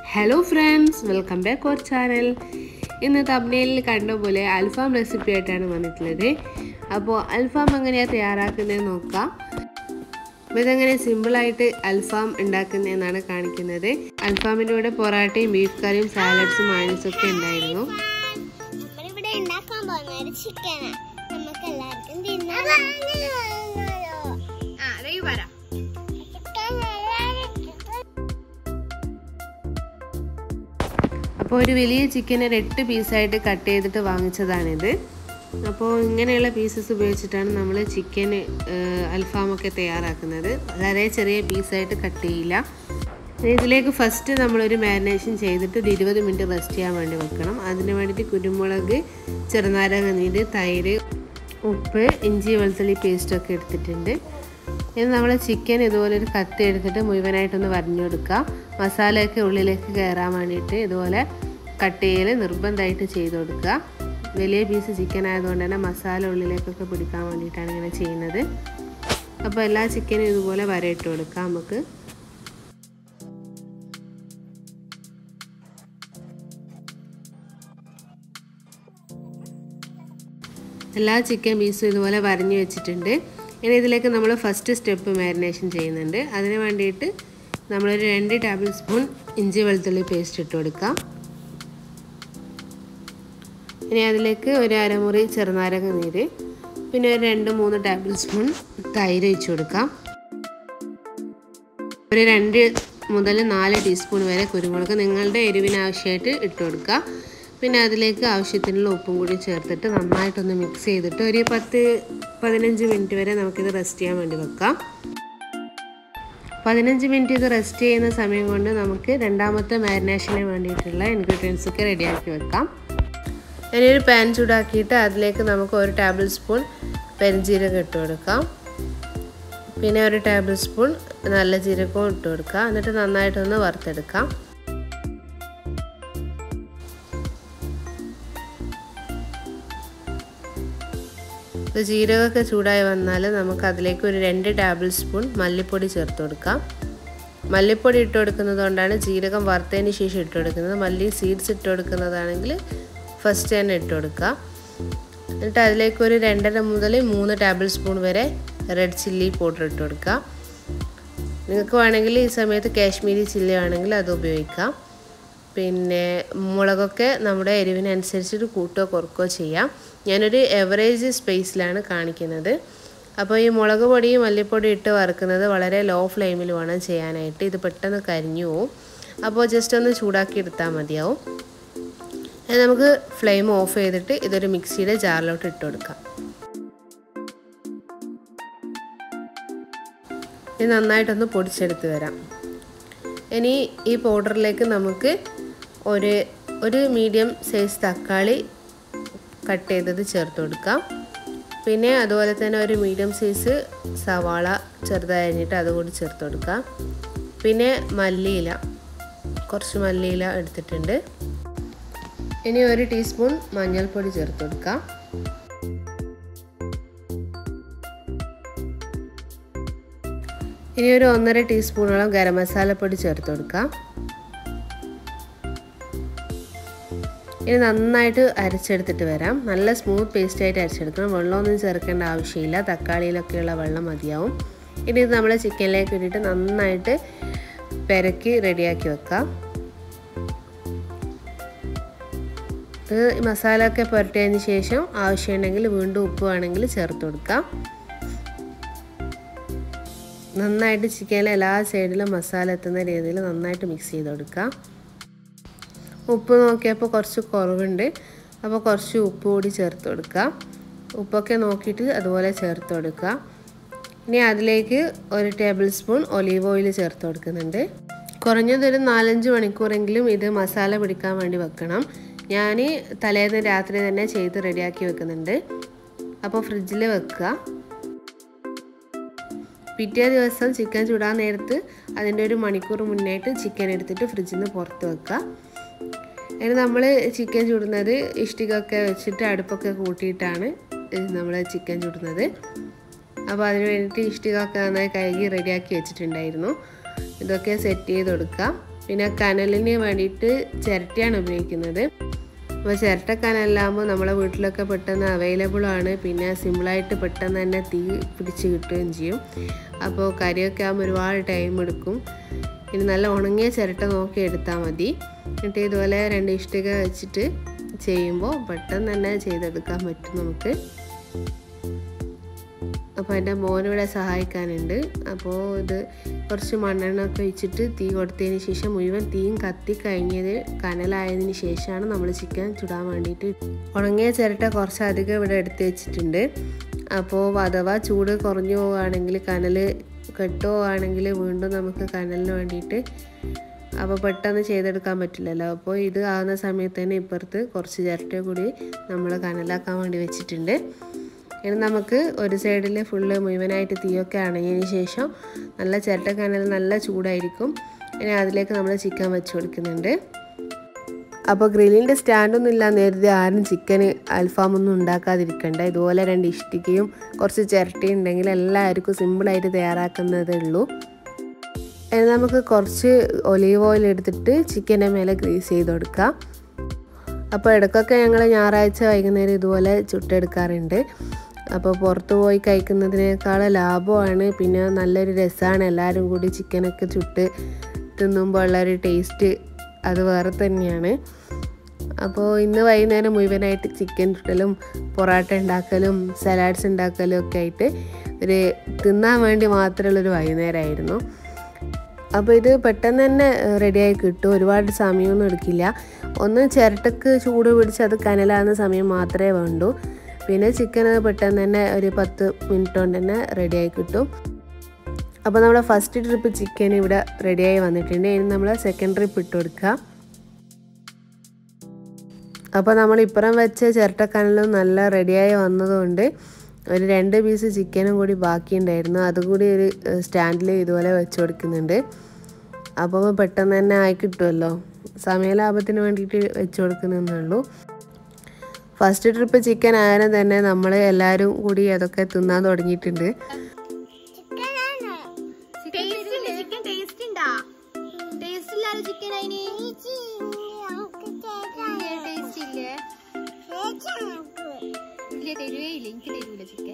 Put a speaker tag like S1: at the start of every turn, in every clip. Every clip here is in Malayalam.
S1: hello friends welcome back our channel ഇന്ന് തബ്നയിലിൽ കണ്ട പോലെ അൽഫാം റെസിപ്പി ആയിട്ടാണ് വന്നിട്ടുള്ളത് അപ്പോൾ അൽഫാം എങ്ങനെയാണ് തയ്യാറാക്കുന്നത് നോക്കാം അപ്പോൾ ഇതെങ്ങനെ സിമ്പിളായിട്ട് അൽഫാം ഉണ്ടാക്കുന്നതെന്നാണ് കാണിക്കുന്നത് അൽഫാമിൻ്റെ കൂടെ പൊറാട്ടയും ബീഫ് കറിയും സാലഡ്സും മയണീസും ഒക്കെ ഉണ്ടായിരുന്നു
S2: നമ്മളിവിടെ ഉണ്ടാക്കാൻ പോകുന്നത് ചിക്കനാ നമുക്ക് എല്ലാവർക്കും തിന്നാം
S1: അപ്പോൾ ഒരു വലിയ ചിക്കൻ ഒരു എട്ട് പീസായിട്ട് കട്ട് ചെയ്തിട്ട് വാങ്ങിച്ചതാണിത് അപ്പോൾ ഇങ്ങനെയുള്ള പീസസ് ഉപയോഗിച്ചിട്ടാണ് നമ്മൾ ചിക്കൻ അൽഫാമൊക്കെ തയ്യാറാക്കുന്നത് വളരെ ചെറിയ പീസായിട്ട് കട്ട് ചെയ്യില്ല ഇതിലേക്ക് ഫസ്റ്റ് നമ്മളൊരു മാരിനേഷൻ ചെയ്തിട്ട് ഒരു ഇരുപത് മിനിറ്റ് റെസ്റ്റ് ചെയ്യാൻ വേണ്ടി വെക്കണം അതിന് വേണ്ടിയിട്ട് കുരുമുളക് ചെറുനാരങ്ങ നീര് തൈര് ഉപ്പ് ഇഞ്ചി വെളുത്തുള്ളി പേസ്റ്റൊക്കെ എടുത്തിട്ടുണ്ട് ഇനി നമ്മൾ ചിക്കൻ ഇതുപോലെ ഒരു കത്തി എടുത്തിട്ട് മുഴുവനായിട്ടൊന്ന് വരഞ്ഞു കൊടുക്കുക മസാലയൊക്കെ ഉള്ളിലേക്ക് കയറാൻ വേണ്ടിയിട്ട് ഇതുപോലെ കട്ട് ചെയ്യൽ നിർബന്ധമായിട്ട് ചെയ്ത് കൊടുക്കുക വലിയ പീസ് ചിക്കൻ ആയതുകൊണ്ട് തന്നെ മസാല ഉള്ളിലേക്കൊക്കെ പിടിക്കാൻ വേണ്ടിയിട്ടാണ് ഇങ്ങനെ ചെയ്യുന്നത് അപ്പോൾ എല്ലാ ചിക്കനും ഇതുപോലെ വരയിട്ട് കൊടുക്കാം നമുക്ക് എല്ലാ ചിക്കൻ പീസും ഇതുപോലെ വരഞ്ഞു വെച്ചിട്ടുണ്ട് ഇനി ഇതിലേക്ക് നമ്മൾ ഫസ്റ്റ് സ്റ്റെപ്പ് മാരിനേഷൻ ചെയ്യുന്നുണ്ട് അതിന് വേണ്ടിയിട്ട് നമ്മളൊരു രണ്ട് ടേബിൾ സ്പൂൺ ഇഞ്ചി വെളുത്തുള്ളി പേസ്റ്റ് ഇട്ട് കൊടുക്കാം ഇനി അതിലേക്ക് ഒരു അരമുറി ചെറുനാരങ്ങ നീര് പിന്നെ ഒരു രണ്ട് മൂന്ന് ടേബിൾ സ്പൂൺ തൈര് ഒഴിച്ച് കൊടുക്കാം ഒരു രണ്ട് മുതൽ നാല് ടീസ്പൂൺ വരെ കുരുമുളക് നിങ്ങളുടെ എരിവിന് ആവശ്യമായിട്ട് ഇട്ട് കൊടുക്കുക പിന്നെ അതിലേക്ക് ആവശ്യത്തിനുള്ള ഉപ്പും കൂടി ചേർത്തിട്ട് നന്നായിട്ടൊന്ന് മിക്സ് ചെയ്തിട്ട് ഒരു പത്ത് പതിനഞ്ച് മിനിറ്റ് വരെ നമുക്കിത് റെസ്റ്റ് ചെയ്യാൻ വേണ്ടി വെക്കാം പതിനഞ്ച് മിനിറ്റ് ഇത് റെസ്റ്റ് ചെയ്യുന്ന സമയം കൊണ്ട് നമുക്ക് രണ്ടാമത്തെ മാരിനേഷന് വേണ്ടിയിട്ടുള്ള ഇൻഗ്രീഡിയൻസ് ഒക്കെ റെഡിയാക്കി വെക്കാം ഇനി ഒരു പാൻ ചൂടാക്കിയിട്ട് അതിലേക്ക് നമുക്ക് ഒരു ടേബിൾ സ്പൂൺ പെരിഞ്ജീരകം ഇട്ട് കൊടുക്കാം പിന്നെ ഒരു ടേബിൾ സ്പൂൺ നല്ല ജീരകവും ഇട്ട് കൊടുക്കുക എന്നിട്ട് നന്നായിട്ടൊന്ന് വറുത്തെടുക്കാം ഇത് ജീരകമൊക്കെ ചൂടായി വന്നാൽ നമുക്ക് അതിലേക്ക് ഒരു രണ്ട് ടേബിൾ സ്പൂൺ മല്ലിപ്പൊടി ചേർത്ത് കൊടുക്കാം മല്ലിപ്പൊടി ഇട്ട് കൊടുക്കുന്നത് കൊണ്ടാണ് ജീരകം വറുത്തതിന് ശേഷം ഇട്ട് കൊടുക്കുന്നത് മല്ലി സീഡ്സ് ഇട്ട് കൊടുക്കുന്നതാണെങ്കിൽ ഫസ്റ്റ് തന്നെ ഇട്ട് കൊടുക്കുക എന്നിട്ട് അതിലേക്ക് ഒരു രണ്ടര മുതൽ മൂന്ന് ടേബിൾ സ്പൂൺ വരെ റെഡ് ചില്ലി പൗഡർ ഇട്ട് കൊടുക്കുക നിങ്ങൾക്ക് വേണമെങ്കിൽ ഈ സമയത്ത് കാശ്മീരി ചില്ലി വേണമെങ്കിൽ അത് ഉപയോഗിക്കാം പിന്നെ മുളകൊക്കെ നമ്മുടെ എരിവിനനുസരിച്ചിട്ട് കൂട്ടുകയോ കുറക്കുകയോ ചെയ്യാം ഞാനൊരു എവറേജ് സ്പേസിലാണ് കാണിക്കുന്നത് അപ്പോൾ ഈ മുളക് പൊടിയും മല്ലിപ്പൊടിയും ഇട്ട് വറുക്കുന്നത് വളരെ ലോ ഫ്ലെയിമിൽ വേണം ചെയ്യാനായിട്ട് ഇത് പെട്ടെന്ന് കരിഞ്ഞു പോവും അപ്പോൾ ജസ്റ്റ് ഒന്ന് ചൂടാക്കി എടുത്താൽ മതിയാവും നമുക്ക് ഫ്ലെയിം ഓഫ് ചെയ്തിട്ട് ഇതൊരു മിക്സിയുടെ ജാറിലോട്ട് ഇട്ട് കൊടുക്കാം ഇത് നന്നായിട്ടൊന്ന് പൊടിച്ചെടുത്ത് വരാം ഇനി ഈ പൗഡറിലേക്ക് നമുക്ക് ഒരു ഒരു മീഡിയം സൈസ് തക്കാളി കട്ട് ചെയ്തത് ചേർത്ത് കൊടുക്കാം പിന്നെ അതുപോലെ തന്നെ ഒരു മീഡിയം സൈസ് സവാള ചെറുതായി അരിഞ്ഞിട്ട് അതുകൂടി ചേർത്ത് കൊടുക്കാം പിന്നെ മല്ലിയില കുറച്ച് മല്ലിയില എടുത്തിട്ടുണ്ട് ഇനി ഒരു ടീസ്പൂൺ മഞ്ഞൾപ്പൊടി ചേർത്ത് കൊടുക്കാം ഇനി ഒരു ഒന്നര ടീസ്പൂണോളം ഗരം മസാലപ്പൊടി ചേർത്ത് കൊടുക്കാം ഇനി നന്നായിട്ട് അരച്ചെടുത്തിട്ട് വരാം നല്ല സ്മൂത്ത് പേസ്റ്റ് ആയിട്ട് അരച്ചെടുക്കണം വെള്ളമൊന്നും ചേർക്കേണ്ട ആവശ്യമില്ല തക്കാളിയിലൊക്കെയുള്ള വെള്ളം മതിയാവും ഇനി ഇത് നമ്മൾ ചിക്കനിലേക്ക് ഇട്ടിട്ട് നന്നായിട്ട് പെരക്കി റെഡിയാക്കി വെക്കാം ഇത് മസാല ഒക്കെ പുരട്ടിയതിന് ശേഷം ആവശ്യമുണ്ടെങ്കിൽ വീണ്ടും ഉപ്പ് വേണമെങ്കിൽ ചേർത്ത് കൊടുക്കാം നന്നായിട്ട് ചിക്കനിലെ എല്ലാ സൈഡിലും മസാല എത്തുന്ന രീതിയിൽ നന്നായിട്ട് മിക്സ് ചെയ്ത് കൊടുക്കാം ഉപ്പ് നോക്കിയപ്പോൾ കുറച്ച് കുറവുണ്ട് അപ്പോൾ കുറച്ച് ഉപ്പ് കൂടി ചേർത്ത് കൊടുക്കുക ഉപ്പൊക്കെ നോക്കിയിട്ട് അതുപോലെ ചേർത്ത് കൊടുക്കുക ഇനി അതിലേക്ക് ഒരു ടേബിൾ സ്പൂൺ ഒലീവ് ഓയിൽ ചേർത്ത് കൊടുക്കുന്നുണ്ട് കുറഞ്ഞതൊരു നാലഞ്ച് മണിക്കൂറെങ്കിലും ഇത് മസാല പിടിക്കാൻ വേണ്ടി വെക്കണം ഞാൻ തലേന്ന് രാത്രി തന്നെ ചെയ്ത് റെഡിയാക്കി വെക്കുന്നുണ്ട് അപ്പോൾ ഫ്രിഡ്ജിൽ വെക്കുക പിറ്റേ ദിവസം ചിക്കൻ ചൂടാൻ നേരത്ത് അതിൻ്റെ ഒരു മണിക്കൂർ മുന്നായിട്ട് ചിക്കൻ എടുത്തിട്ട് ഫ്രിഡ്ജിൽ നിന്ന് പുറത്ത് വെക്കുക ഇനി നമ്മൾ ചിക്കൻ ചുടുന്നത് ഇഷ്ടികൊക്കെ വെച്ചിട്ട് അടുപ്പൊക്കെ കൂട്ടിയിട്ടാണ് നമ്മൾ ചിക്കൻ ചുടുന്നത് അപ്പോൾ അതിന് വേണ്ടിയിട്ട് ഇഷ്ടികൊക്കെ നന്നായി കഴുകി റെഡിയാക്കി വെച്ചിട്ടുണ്ടായിരുന്നു ഇതൊക്കെ സെറ്റ് ചെയ്ത് കൊടുക്കുക പിന്നെ കനലിന് വേണ്ടിയിട്ട് ചിരട്ടയാണ് ഉപയോഗിക്കുന്നത് അപ്പോൾ ചിരട്ട കനലാകുമ്പോൾ നമ്മളെ വീട്ടിലൊക്കെ പെട്ടെന്ന് അവൈലബിൾ ആണ് പിന്നെ സിമ്പിളായിട്ട് പെട്ടെന്ന് തന്നെ തീ പിടിച്ച് കിട്ടുകയും ചെയ്യും അപ്പോൾ കറിയൊക്കെ ആകുമ്പോൾ ഒരുപാട് ടൈം എടുക്കും ഇനി നല്ല ഉണങ്ങിയ ചിരട്ട നോക്കി എടുത്താൽ മതി എന്നിട്ട് ഇതുപോലെ രണ്ട് ഇഷ്ടിക വെച്ചിട്ട് ചെയ്യുമ്പോൾ പെട്ടെന്ന് തന്നെ ചെയ്തെടുക്കാൻ പറ്റും നമുക്ക് അപ്പോൾ എൻ്റെ മോനിവിടെ സഹായിക്കാനുണ്ട് അപ്പോൾ ഇത് കുറച്ച് മണ്ണെണ്ണ ഒക്കെ ഒഴിച്ചിട്ട് തീ കൊടുത്തതിന് ശേഷം മുഴുവൻ തീയും കത്തി കഴിഞ്ഞത് കനലായതിന് ശേഷമാണ് നമ്മൾ ചിക്കൻ ചുടാൻ വേണ്ടിയിട്ട് ഉണങ്ങിയ ചിരട്ട കുറച്ചധികം ഇവിടെ എടുത്ത് വെച്ചിട്ടുണ്ട് അപ്പോൾ അഥവാ ചൂട് കുറഞ്ഞു പോവുകയാണെങ്കിൽ കനൽ കെട്ടുപോവുകയാണെങ്കിൽ വീണ്ടും നമുക്ക് കനലിന് വേണ്ടിയിട്ട് അപ്പോൾ പെട്ടെന്ന് ചെയ്തെടുക്കാൻ പറ്റില്ലല്ലോ അപ്പോൾ ഇത് ആകുന്ന സമയത്ത് തന്നെ ഇപ്പുറത്ത് കുറച്ച് ചിരട്ട കൂടി നമ്മൾ കനലാക്കാൻ വേണ്ടി വെച്ചിട്ടുണ്ട് ഇനി നമുക്ക് ഒരു സൈഡിൽ ഫുള്ള് മുഴുവനായിട്ട് തീയൊക്കെ അണങ്ങിയതിന് ശേഷം നല്ല ചിരട്ട കനൽ നല്ല ചൂടായിരിക്കും ഇനി അതിലേക്ക് നമ്മൾ ചിക്കൻ വെച്ച് കൊടുക്കുന്നുണ്ട് അപ്പോൾ ഗ്രില്ലിൻ്റെ സ്റ്റാൻഡൊന്നും ഇല്ലാന്ന് കരുതി ആരും ചിക്കന് അൽഫാമൊന്നും ഉണ്ടാക്കാതിരിക്കണ്ട ഇതുപോലെ രണ്ട് ഇഷ്ടികയും കുറച്ച് ചിരട്ടയും ഉണ്ടെങ്കിൽ എല്ലാവർക്കും സിമ്പിളായിട്ട് തയ്യാറാക്കുന്നതേ ഉള്ളൂ ഇനി നമുക്ക് കുറച്ച് ഒലീവ് ഓയിൽ എടുത്തിട്ട് ചിക്കൻ്റെ മേലെ ഗ്രീസ് ചെയ്ത് കൊടുക്കാം അപ്പോൾ ഇടയ്ക്കൊക്കെ ഞങ്ങൾ ഞായറാഴ്ച വൈകുന്നേരം ഇതുപോലെ ചുട്ടെടുക്കാറുണ്ട് അപ്പോൾ പുറത്ത് പോയി കഴിക്കുന്നതിനേക്കാൾ ലാഭമാണ് പിന്നെ നല്ലൊരു രസമാണ് എല്ലാവരും കൂടി ചിക്കനൊക്കെ ചുട്ട് തിന്നുമ്പോൾ ഉള്ളൊരു ടേസ്റ്റ് അത് വേറെ തന്നെയാണ് അപ്പോൾ ഇന്ന് വൈകുന്നേരം മുഴുവനായിട്ട് ചിക്കൻ ചുട്ടലും പൊറോട്ട ഉണ്ടാക്കലും സലാഡ്സ് ഉണ്ടാക്കലും ഒക്കെ ആയിട്ട് ഒരു തിന്നാൻ വേണ്ടി മാത്രമുള്ളൊരു വൈകുന്നേരമായിരുന്നു അപ്പോൾ ഇത് പെട്ടെന്ന് തന്നെ റെഡിയായി കിട്ടും ഒരുപാട് സമയമൊന്നും എടുക്കില്ല ഒന്ന് ചിരട്ടക്ക് ചൂട് പിടിച്ച് അത് കനലാകുന്ന സമയം മാത്രമേ വേണ്ടൂ പിന്നെ ചിക്കൻ പെട്ടെന്ന് തന്നെ ഒരു പത്ത് മിനിറ്റ് കൊണ്ട് തന്നെ റെഡിയായി കിട്ടും അപ്പോൾ നമ്മുടെ ഫസ്റ്റ് ട്രിപ്പ് ചിക്കൻ ഇവിടെ റെഡിയായി വന്നിട്ടുണ്ട് ഇനി നമ്മൾ സെക്കൻഡ് ട്രിപ്പ് ഇട്ട് കൊടുക്കുക അപ്പോൾ നമ്മൾ ഇപ്പുറം വെച്ച ചിരട്ടക്കനലും നല്ല റെഡിയായി വന്നതുകൊണ്ട് ഒരു രണ്ട് പീസ് ചിക്കനും കൂടി ബാക്കിയുണ്ടായിരുന്നു അതുകൂടി ഒരു സ്റ്റാൻഡിൽ ഇതുപോലെ വെച്ച് കൊടുക്കുന്നുണ്ട് അപ്പോൾ പെട്ടെന്ന് തന്നെ ആയി കിട്ടുമല്ലോ സമയലാഭത്തിന് വേണ്ടിയിട്ട് വെച്ച് കൊടുക്കുന്നതേ ഉള്ളൂ ഫസ്റ്റ് ട്രിപ്പ് ചിക്കൻ ആയാലും തന്നെ നമ്മൾ എല്ലാവരും കൂടി അതൊക്കെ തിന്നാൻ തുടങ്ങിയിട്ടുണ്ട്
S2: ചിക്കനാണ്
S3: ചിക്കൻ ടേസ്റ്റ് ഉണ്ടാ ടേസ്റ്റ് ഇല്ലാതെ ചിക്കൻ അതിന് ടേസ്റ്റ് ഇല്ലേ ഇല്ല തരുവേ ഇല്ല എനിക്ക് തരൂല ചിക്കൻ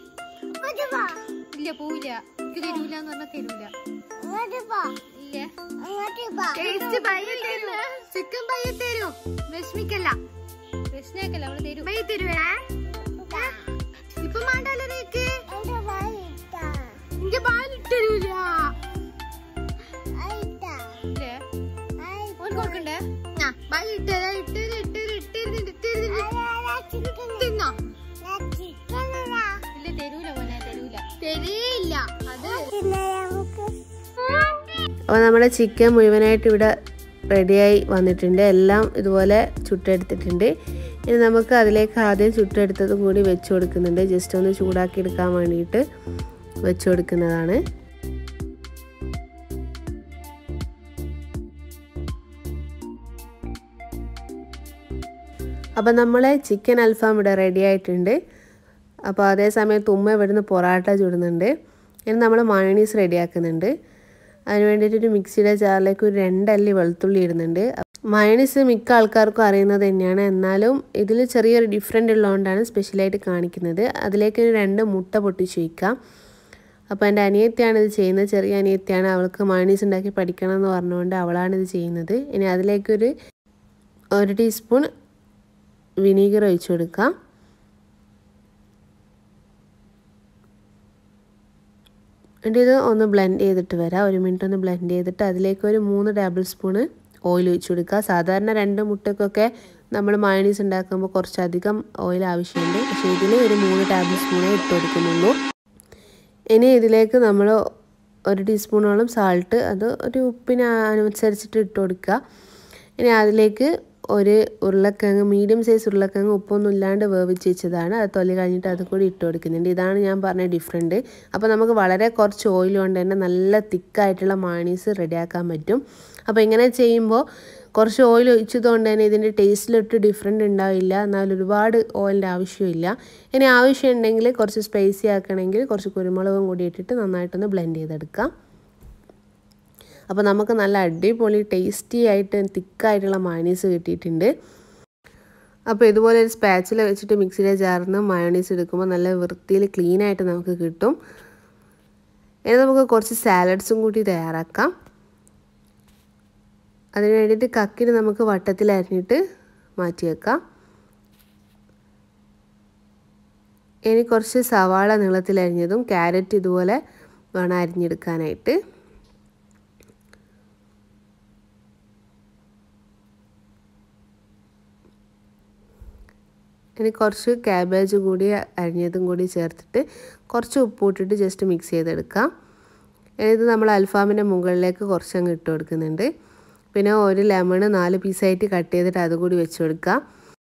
S3: ഇല്ല പോവില്ല എനിക്ക് തരൂല എന്ന് പറഞ്ഞാൽ തരൂല ഇല്ല ടേസ്റ്റ് പയ്യെ തരൂ ചിക്കൻ പയ്യെ തരൂ വിഷമിക്കല്ല വിഷമിക്കല്ല അവള് തരൂ പയ്യെ തരുവേ ഇപ്പൊ മാണ്ടല്ലോ നീക്ക് എനിക്ക് പാലിട്ടരൂല ഇല്ലേ ഓൻ കൊടുക്കണ്ടേ ആ പാൽ ഇട്ടരാ ഇട്ടര ഇട്ടര ഇട്ടര ഇട്ടര തിന്നോ ഇല്ല തരൂല മോനെ തരൂല തരേയില്ല അത്
S1: അപ്പോൾ നമ്മുടെ ചിക്കൻ മുഴുവനായിട്ട് ഇവിടെ റെഡിയായി വന്നിട്ടുണ്ട് എല്ലാം ഇതുപോലെ ചുട്ടെടുത്തിട്ടുണ്ട് ഇനി നമുക്ക് അതിലേക്ക് ആദ്യം ചുട്ടെടുത്തതും കൂടി വെച്ച് കൊടുക്കുന്നുണ്ട് ജസ്റ്റ് ഒന്ന് ചൂടാക്കി എടുക്കാൻ വേണ്ടിയിട്ട് വെച്ച് കൊടുക്കുന്നതാണ് അപ്പോൾ നമ്മളെ ചിക്കൻ അൽഫാം ഇവിടെ റെഡി ആയിട്ടുണ്ട് അപ്പോൾ അതേ സമയത്ത് ഉമ്മ ഇവിടുന്ന് പൊറാട്ട ചുടുന്നുണ്ട് ഇനി നമ്മൾ മയണീസ് റെഡിയാക്കുന്നുണ്ട് അതിന് വേണ്ടിയിട്ട് ഒരു മിക്സിയുടെ ജാറിലേക്ക് ഒരു രണ്ടല്ലി വെളുത്തുള്ളി ഇടുന്നുണ്ട് മയണീസ് മിക്ക ആൾക്കാർക്കും അറിയുന്നത് തന്നെയാണ് എന്നാലും ഇതിൽ ചെറിയൊരു ഡിഫറെൻ്റ് ഉള്ളതുകൊണ്ടാണ് സ്പെഷ്യലായിട്ട് കാണിക്കുന്നത് അതിലേക്ക് ഒരു രണ്ട് മുട്ട പൊട്ടിച്ച് വയ്ക്കാം അപ്പോൾ എൻ്റെ അനിയത്തിയാണ് ഇത് ചെയ്യുന്നത് ചെറിയ അനിയത്തിയാണ് അവൾക്ക് മയണീസ് ഉണ്ടാക്കി പഠിക്കണം എന്ന് പറഞ്ഞുകൊണ്ട് അവളാണ് ഇത് ചെയ്യുന്നത് ഇനി അതിലേക്കൊരു ഒരു ടീസ്പൂൺ വിനീഗർ ഒഴിച്ചു കൊടുക്കാം എന്നിട്ട് ഇത് ഒന്ന് ബ്ലെൻഡ് ചെയ്തിട്ട് വരാം ഒരു മിനിറ്റ് ഒന്ന് ബ്ലെൻഡ് ചെയ്തിട്ട് അതിലേക്ക് ഒരു മൂന്ന് ടേബിൾ സ്പൂണ് ഓയിൽ ഒഴിച്ചു കൊടുക്കുക സാധാരണ രണ്ട് മുട്ടക്കൊക്കെ നമ്മൾ മയണീസ് ഉണ്ടാക്കുമ്പോൾ കുറച്ചധികം ഓയിൽ ആവശ്യമുണ്ട് പക്ഷേ ഇതിൽ ഒരു മൂന്ന് ടേബിൾ സ്പൂണേ ഇട്ട് കൊടുക്കുന്നുള്ളൂ ഇനി ഇതിലേക്ക് നമ്മൾ ഒരു ടീസ്പൂണോളം സാൾട്ട് അത് ഒരു ഉപ്പിന് അനുസരിച്ചിട്ട് ഇട്ട് കൊടുക്കുക ഇനി അതിലേക്ക് ഒരു ഉരുളക്കിഴങ്ങ് മീഡിയം സൈസ് ഉരുളക്കിഴങ്ങ് ഉപ്പൊന്നും ഇല്ലാണ്ട് വേവിച്ച് വെച്ചതാണ് അത് തൊലി കഴിഞ്ഞിട്ട് അത് കൂടി ഇട്ട് കൊടുക്കുന്നുണ്ട് ഇതാണ് ഞാൻ പറഞ്ഞ ഡിഫറെൻറ്റ് അപ്പോൾ നമുക്ക് വളരെ കുറച്ച് ഓയിൽ കൊണ്ട് തന്നെ നല്ല തിക്കായിട്ടുള്ള മാണീസ് റെഡിയാക്കാൻ പറ്റും അപ്പോൾ ഇങ്ങനെ ചെയ്യുമ്പോൾ കുറച്ച് ഓയിൽ ഒഴിച്ചതുകൊണ്ട് തന്നെ ഇതിൻ്റെ ടേസ്റ്റിലൊട്ട് ഡിഫറെൻ്റ് ഉണ്ടാവില്ല എന്നാൽ ഒരുപാട് ഓയിലിൻ്റെ ആവശ്യമില്ല ഇനി ആവശ്യമുണ്ടെങ്കിൽ കുറച്ച് സ്പൈസി ആക്കണമെങ്കിൽ കുറച്ച് കുരുമുളകും കൂടി ഇട്ടിട്ട് നന്നായിട്ടൊന്ന് ബ്ലെൻഡ് ചെയ്തെടുക്കാം അപ്പോൾ നമുക്ക് നല്ല അടിപൊളി ടേസ്റ്റി ആയിട്ട് തിക്കായിട്ടുള്ള മയണീസ് കിട്ടിയിട്ടുണ്ട് അപ്പോൾ ഇതുപോലെ ഒരു സ്പാച്ചിൽ വെച്ചിട്ട് മിക്സിയിലെ ജാറിന്ന് മയോണീസ് എടുക്കുമ്പോൾ നല്ല വൃത്തിയിൽ ക്ലീൻ ആയിട്ട് നമുക്ക് കിട്ടും ഇനി നമുക്ക് കുറച്ച് സാലഡ്സും കൂടി തയ്യാറാക്കാം അതിന് വേണ്ടിയിട്ട് കക്കിന് നമുക്ക് വട്ടത്തിൽ അരിഞ്ഞിട്ട് മാറ്റി വെക്കാം ഇനി കുറച്ച് സവാള നീളത്തിൽ അരിഞ്ഞതും ക്യാരറ്റ് ഇതുപോലെ വേണം അരിഞ്ഞെടുക്കാനായിട്ട് ഇനി കുറച്ച് ക്യാബേജ് കൂടി അരിഞ്ഞതും കൂടി ചേർത്തിട്ട് കുറച്ച് ഉപ്പ് ഇട്ടിട്ട് ജസ്റ്റ് മിക്സ് ചെയ്തെടുക്കാം ഇത് നമ്മൾ അൽഫാമിൻ്റെ മുകളിലേക്ക് കുറച്ചങ്ങ് ഇട്ട് കൊടുക്കുന്നുണ്ട് പിന്നെ ഒരു ലെമണ് നാല് പീസായിട്ട് കട്ട് ചെയ്തിട്ട് അതുകൂടി വെച്ച് കൊടുക്കാം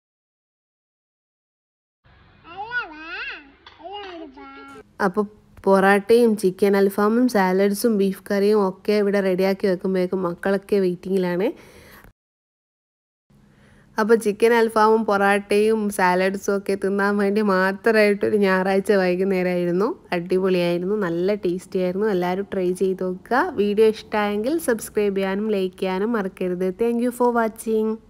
S1: അപ്പോൾ പൊറാട്ടയും ചിക്കൻ അൽഫാമും സാലഡ്സും ബീഫ് കറിയും ഒക്കെ ഇവിടെ റെഡിയാക്കി വെക്കുമ്പോഴേക്കും മക്കളൊക്കെ വെയിറ്റിങ്ങിലാണ് അപ്പോൾ ചിക്കൻ അൽഫാമും പൊറാട്ടയും സാലഡ്സും ഒക്കെ തിന്നാൻ വേണ്ടി മാത്രമായിട്ടൊരു ഞായറാഴ്ച വൈകുന്നേരമായിരുന്നു അടിപൊളിയായിരുന്നു നല്ല ടേസ്റ്റി ആയിരുന്നു എല്ലാവരും ട്രൈ ചെയ്ത് നോക്കുക വീഡിയോ ഇഷ്ടമായെങ്കിൽ സബ്സ്ക്രൈബ് ചെയ്യാനും ലൈക്ക് ചെയ്യാനും മറക്കരുത് താങ്ക് ഫോർ വാച്ചിങ്